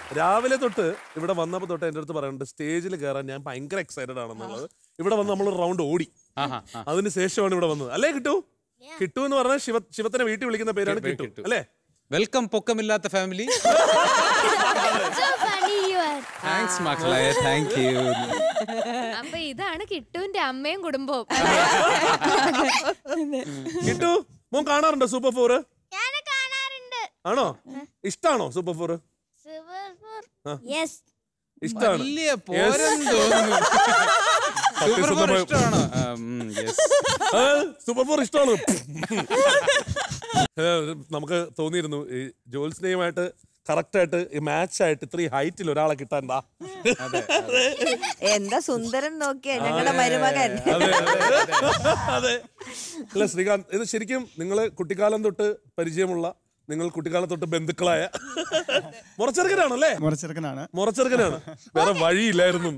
രാവിലെ തൊട്ട് ഇവിടെ വന്നപ്പോ തൊട്ട് എന്റെ അടുത്ത് പറയുന്നുണ്ട് സ്റ്റേജിൽ കയറാൻ ഞാൻ ഭയങ്കര എക്സൈറ്റഡ് ആണെന്നുള്ളത് ഇവിടെ വന്ന് നമ്മൾ റൗണ്ട് ഓടി അതിന് ശേഷമാണ് ഇവിടെ വന്നത് അല്ലേ കിട്ടു കിട്ടു എന്ന് പറഞ്ഞാൽ ശിവ ശിവത്തിനെ വീട്ടിൽ വിളിക്കുന്ന പേരാണ് കിട്ടു അല്ലേ വെൽക്കം പൊക്കമില്ലാത്ത family So funny you are. Thanks മക്കളെ താങ്ക് യു അപ്പൊ ഇതാണ് കിട്ടുവിന്റെ അമ്മയും കുടുംബവും കിട്ടു മോൻ കാണാറുണ്ടോ സൂപ്പർ ഫോർ ഞാൻ കാണാറുണ്ട് ആണോ ഇഷ്ടാണോ super four Super four. Yes. ഇഷ്ടാണ് വലിയ പോരെന്ന് തോന്നുന്നു സൂപ്പർ ഫോർ ഇഷ്ടമാണോ യെസ് സൂപ്പർ ഫോർ ഇഷ്ടമാണ് ഏ, നമുക്ക് തോന്നിയിരുന്നു ഈ ജോത്സ്നയുമായിട്ട് കറക്റ്റ് ആയിട്ട് ഈ മാച്ച് ആയിട്ട് ഇത്രയും ഹൈറ്റിൽ ഒരാളെ കിട്ടാൻ എന്താ എന്താ സുന്ദരൻ നോക്കിയ ഞങ്ങളുടെ മരുമകൻ അതെ അതെ. അതെ അല്ല ശ്രീകാന്ത് ഇത് ശരിക്കും നിങ്ങൾ കുട്ടിക്കാലം തൊട്ട് പരിചയമുള്ള നിങ്ങൾ കുട്ടിക്കാലം തൊട്ട് ബന്ധുക്കളായ മുറച്ചെറുക്കനാണല്ലേ മുറച്ചെറുക്കനാണ് മുറച്ചെറുക്കനാണ് വേറെ വഴിയില്ലായിരുന്നു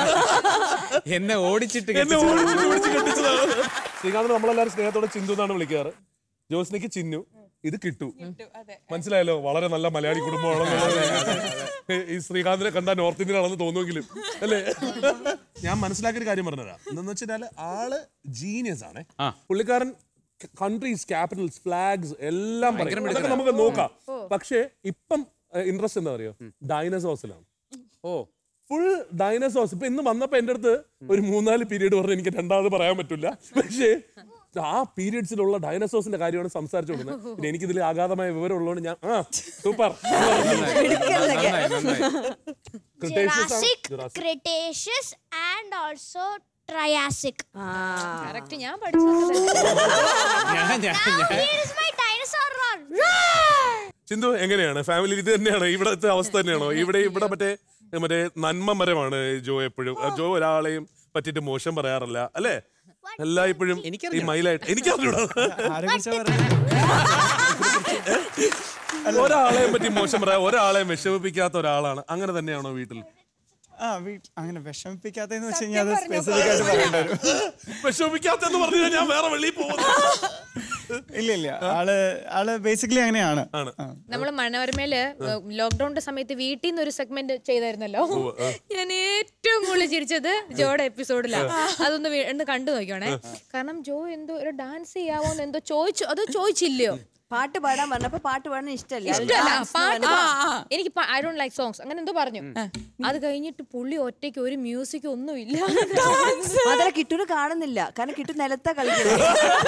എന്നെ ഓടിച്ചിട്ട് എന്നെ ഓടിച്ചിട്ട് ഓടിച്ച് കെട്ടിച്ചതാണ് ശ്രീകാന്ത് നമ്മളെല്ലാരും സ്നേഹത്തോടെ ചിന്തു എന്നാണ് വിളിക്കാറ് ജോസ്നിക്ക് ചിന്നു ഇത് കിട്ടു മനസ്സിലായല്ലോ വളരെ നല്ല മലയാളി കുടുംബമാണെന്നുള്ളത് ഈ ശ്രീകാന്തിനെ കണ്ടാൽ നോർത്ത് ഇന്ത്യൻ ആണെന്ന് തോന്നുമെങ്കിലും അല്ലേ ഞാൻ മനസ്സിലാക്കിയ ഒരു കാര്യം പറഞ്ഞുതരാം എന്താന്ന് വെച്ചാല് ആള് ജീനിയസ് ആണ് പുള്ളിക്കാരൻ കൺട്രീസ് ക്യാപിറ്റൽസ് ഫ്ലാഗ്സ് എല്ലാം പറയും അതൊക്കെ നമുക്ക് നോക്കാം പക്ഷേ ഇപ്പം ഇൻട്രസ്റ്റ് എന്താ പറയുക ഡൈനസോസിലാണ് ഓ ഫുൾ ഡൈനസോഴ്സ് ഇപ്പൊ ഇന്ന് വന്നപ്പോ എന്റെ അടുത്ത് ഒരു മൂന്നാല് പീരീഡ് പറഞ്ഞ് എനിക്ക് രണ്ടാമത് പറയാൻ പറ്റില്ല പക്ഷേ ആ പീരീഡ്സിലുള്ള ഡൈനസോഴ്സിന്റെ കാര്യമാണ് സംസാരിച്ചുകൊണ്ടിരുന്നത് പിന്നെ എനിക്കിതിൽ അഗാധമായ വിവരം ഉള്ളതുകൊണ്ട് ഞാൻ ആ സൂപ്പർ നന്നായി നന്നായി Jurassic, Cretaceous, and also Triassic. Correct ഞാൻ പഠിച്ചത് ഞാൻ ഞാൻ ഞാൻ Here is my dinosaur roar. Roar! ചിന്തു എങ്ങനെയാണ് ഫാമിലി ഇത് തന്നെയാണ് ഇവിടത്തെ അവസ്ഥ തന്നെയാണോ ഇവിടെ ഇവിടെ മറ്റേ മറ്റേ നന്മ മരമാണ് ജോ എപ്പോഴും ജോ ഒരാളെയും പറ്റിയിട്ട് മോശം പറയാറില്ല അല്ലേ എല്ലാ ഇപ്പോഴും ഈ മൈലായിട്ട് എനിക്കറിഞ്ഞൂടാ ആരെ കുറിച്ചാ പറയുന്നത് ഒരാളെയും പറ്റി മോശം പറയാം ഒരാളെയും വിഷമിപ്പിക്കാത്ത ഒരാളാണ് അങ്ങനെ തന്നെയാണോ വീട്ടിൽ ആ വീട്ടിൽ അങ്ങനെ വിഷമിപ്പിക്കാത്തെന്ന് വെച്ച് കഴിഞ്ഞാൽ അത് സ്പെസിഫിക് ആയിട്ട് പറയേണ്ടി വരും വിഷമിപ്പിക്കാത്തെന്ന് പറഞ്ഞു കഴിഞ്ഞാൽ ഞാൻ വേറെ വെളിയിൽ പോകുന്നു ഇല്ല ഇല്ല ആള് ആള് ബേസിക്കലി അങ്ങനെയാണ് ആണ്. ആ. നമ്മള് മണവർമയില് ലോക്ക്ഡൌണിന്റെ സമയത്ത് വീട്ടിൽ നിന്ന് ഒരു സെഗ്മെന്റ് ചെയ്തായിരുന്നല്ലോ ഞാൻ ഏറ്റവും കൂടുതൽ ചിരിച്ചത് ജോയുടെ എപ്പിസോഡിലാണ് അതൊന്ന് വീ- ഒന്ന് കണ്ടു നോക്കിയോണേ കാരണം ജോ എന്തോ ഒരു ഡാൻസ് ചെയ്യാവോന്ന് എന്തോ ചോദിച്ചു അത് ചോദിച്ചില്ലയോ പാട്ട് പാടാൻ പറഞ്ഞപ്പോ പാട്ട് പാടാൻ ഇഷ്ടമല്ല ഇഷ്ടമല്ല പാട്ട് പാ- എനിക്ക് ഐ ഡോണ്ട് ലൈക്ക് സോങ്സ് അങ്ങനെ എന്തോ പറഞ്ഞു അത് കഴിഞ്ഞിട്ട് പുള്ളി ഒറ്റയ്ക്ക് ഒരു മ്യൂസിക് ഒന്നും ഇല്ല മാത്രം കിട്ടൂര് കാണുന്നില്ല കാരണം കിട്ടു നിലത്താ കളിക്കുന്നത്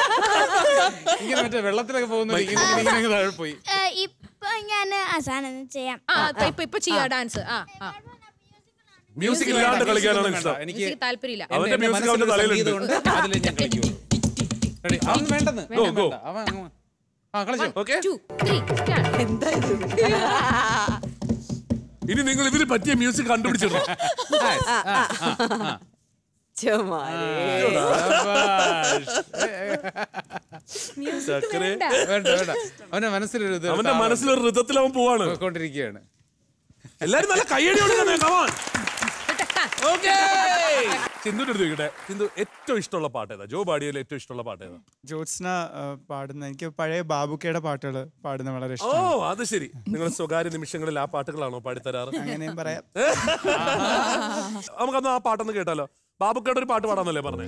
ഇങ്ങനെ മറ്റേ വെള്ളത്തിലൊക്കെ പോകുന്നത് ഇങ്ങനെ ഇങ്ങനെ ഇങ്ങനെ താഴെ പോയി ഏഹ്, ഇപ്പൊ ഞാൻ അവസാനം ചെയ്യാം ആ ഇപ്പൊ ഇപ്പൊ ചെയ്യാ ഡാൻസ് ആ ആ മ്യൂസിക് ഇല്ലാണ്ട് കളിക്കാനാണ് ഇഷ്ടം എനിക്ക് എനിക്ക് താല്പര്യമില്ല എന്റെ- അവന്റെ എന്റെ music അവന്റെ മനസ്സിലൊരു തലയിലുണ്ട്. സംഗീതമുണ്ട് അതിലേ ഞാൻ കളിക്കുള്ളൂ Ready? അതൊന്നും വേണ്ടെന്ന് Go, വേണ്ട, go. വേണ്ട. അവൻ അങ്ങ് ആ കളിച്ചോ ഓക്കെ ടു ത്രീ സ്റ്റാർട്ട് എന്താ ഇത് ഇനി നിങ്ങൾ ഇതിന് പറ്റിയ മ്യൂസിക് കണ്ടുപിടിച്ചിടണം ചുമ്മാരെ. ചക്കരെ വേണ്ട വേണ്ട അവന്റെ മനസ്സിലൊരു ഇത് അവന്റെ മനസ്സിലൊരു ഋതത്തിൽ അവൻ പോവാണ് പോയിക്കൊണ്ടിരിക്കുകയാണ് എല്ലാരും നല്ല കയ്യടി കൊടുക്കുന്നേ കമാൻ ഓക്കേ സിന്ധുവിന്റെ അടുത്ത് ചോദിക്കട്ടെ സിന്ധു ഏറ്റവും ഇഷ്ടമുള്ള പാട്ട് ഏതാ ജോ പാടിയതിൽ ഏറ്റവും ഇഷ്ടമുള്ള പാട്ട് ഏതാ ജ്യോത്സ്ന ആ, പാടുന്ന എനിക്ക് പഴയ ബാബുക്കയുടെ പാട്ടുകൾ പാടുന്ന വളരെ ഓ ഇഷ്ടം അത് ശരി നിങ്ങൾ സ്വകാര്യ നിമിഷങ്ങളിൽ ആ പാട്ടുകളാണോ പാടിത്തരാറ് അങ്ങനെയും പറയാം നമുക്കൊന്ന് ആ പാട്ടൊന്ന് കേട്ടാലോ ബാബുക്കയുടെ ഒരു പാട്ട് പാടാന്നല്ലേ പറഞ്ഞേ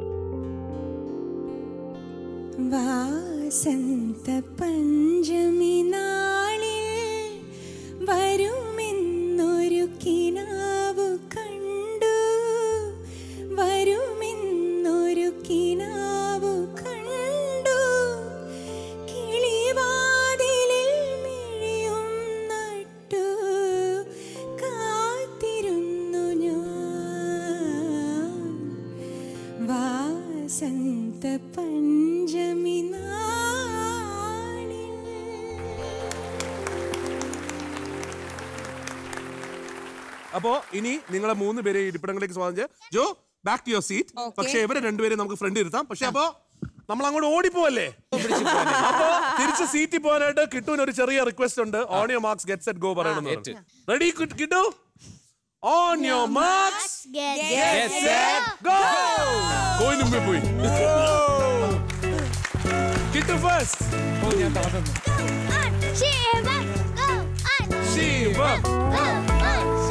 വാസന്ത പഞ്ചമി നാളിൽ വരുമെന്നൊരു കിനാവു കണ്ടു വരുമെന്നൊരു കിനാവു കണ്ടു കിളിവാതിലിൽ മിഴിയും നട്ടു കാത്തിരുന്നു ഞാൻ വാസന്ത പഞ്ചമി നാളിൽ അപ്പോ ഇനി നിങ്ങളെ മൂന്ന് പേരെ ഇരിപ്പിടങ്ങളിലേക്ക് സ്വാഗതം ചെയ്യാം go back to your seat പക്ഷേ ഇവരെ രണ്ടുപേരെ നമുക്ക് ഫ്രണ്ട് ഇരുത്താം പക്ഷെ അപ്പോ നമ്മൾ അങ്ങോട്ട് ഓടിപ്പോവല്ലേ അപ്പോ തിരിച്ച് സീറ്റിൽ പോകാനായിട്ട് കിട്ടുവിന് ഒരു ചെറിയ റിക്വസ്റ്റ് ഉണ്ട് on your marks get set go പറയണമെന്ന് ready Kittu on your marks Get, go പോയി മുമ്പേ പോയി Kittu first on, Shiva, go, on, Shivam